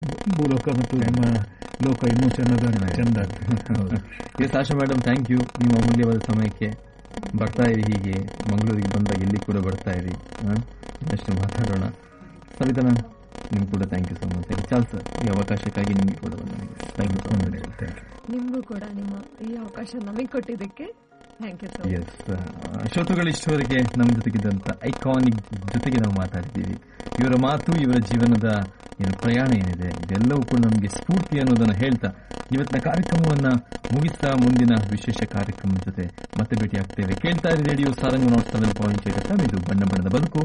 ಭೂಲೋಕ ಮತ್ತು ನಮ್ಮ ಲೋಕ ಇನ್ನೂ ಚೆನ್ನದ ಚಂದ ಹೌದು. Yes Asha madam thank you ನಿಮ್ಮ ಅಮೂಲ್ಯವಾದ ಸಮಯಕ್ಕೆ ಬರ್ತಾ ಇರಿ ಹೀಗೆ ಮಂಗಳೂರಿಗೆ ಬಂದಾಗ ಇಲ್ಲಿ ಕೂಡ ಬರ್ತಾ ಇರಿ ಹ? ಇನ್ನಷ್ಟು ಮಾತಾಡೋಣ ಸವಿತಾ ಮ್ಯಾಮ್ ನಿಮ್ಗೆ ಕೂಡ ಥ್ಯಾಂಕ್ ಯು ಸೊ ಮಚ್ ಚಾಲ್ ಸರ್ ಈ ಅವಕಾಶಕ್ಕಾಗಿ ನಿಮಗೆ ಕೂಡ thank you so much Thank you. ನಿಮ್ಗೂ ಕೂಡ ನಿಮ್ಮ ಈ ಅವಕಾಶ ನಮಗೆ ಕೊಟ್ಟಿದ್ದಕ್ಕೆ thank you so much yes ಶ್ರೋತೃಗಳು ಇಷ್ಟವರೆಗೆ ನಮ್ಮ ಜೊತೆಗಿದ್ದಂತ ಐಕಾನಿಕ್ ಜೊತೆಗೆ ನಾವು ಮಾತಾಡಿದ್ದೀವಿ ಇವರ ಮಾತು ಇವರ ಜೀವನದ ಏನು ಪ್ರಯಾಣ ಏನಿದೆ ಇದೆಲ್ಲವೂ ಕೂಡ ನಮಗೆ ಸ್ಫೂರ್ತಿ ಅನ್ನೋದನ್ನ ಹೇಳ್ತಾ ಇವತ್ತಿನ ಕಾರ್ಯಕ್ರಮವನ್ನ ಮುಗಿಸ್ತಾ ಮುಂದಿನ ವಿಶೇಷ ಕಾರ್ಯಕ್ರಮದ ಜೊತೆ ಮತ್ತೆ ಭೇಟಿ ಆಗ್ತೇವೆ ಕೇಳ್ತಾ ಇರಿ radio Saranga nought seven point eight ಇದು ಬಣ್ಣ ಬಣ್ಣದ ಬದುಕು